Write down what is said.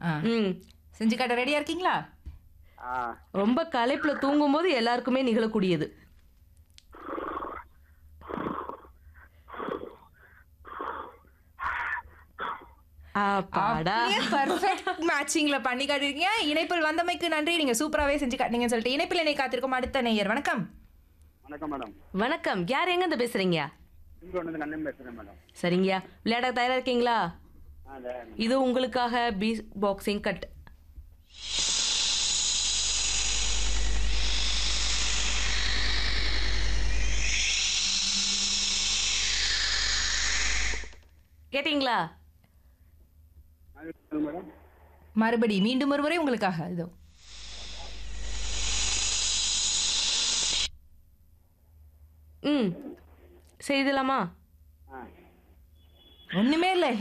ஆ. ம் செஞ்சு காட்ட ரெடியா இருக்கீங்களா ஆ ரொம்ப களைப்புல தூங்கும்போது எல்லாருக்குமே நிகழக்கூடியது அப்பாடா பர்ஃபெக்ட் மேட்சிங்ல பண்ணி காட்டிருக்கீங்க இணைப்பில் வந்தமைக்கு நன்றி நீங்க சூப்பராவே செஞ்சு காட்டினீங்கன்னு சொல்லிட்டு இணைப்பில் என்னை காத்திருக்கும் அடுத்த நேயர் வணக்கம் வணக்கம் மேடம் வணக்கம் யார் எங்க இருந்து பேசுறீங்க இங்க ஒன்று கண்ணன் பேசுறேன் மேடம் சரிங்கய்யா விளையாட தயாரா இருக்கீங்களா ஆ இந்த இது உங்களுக்காக பீ பாக்ஸிங் கட் கேட்டிங்களா மேடம் மறுபடி மீண்டும் ஒரு முறை உங்களுக்காக இதோ ம் செய்தலாமா ஆ ஒண்ணுமே இல்லை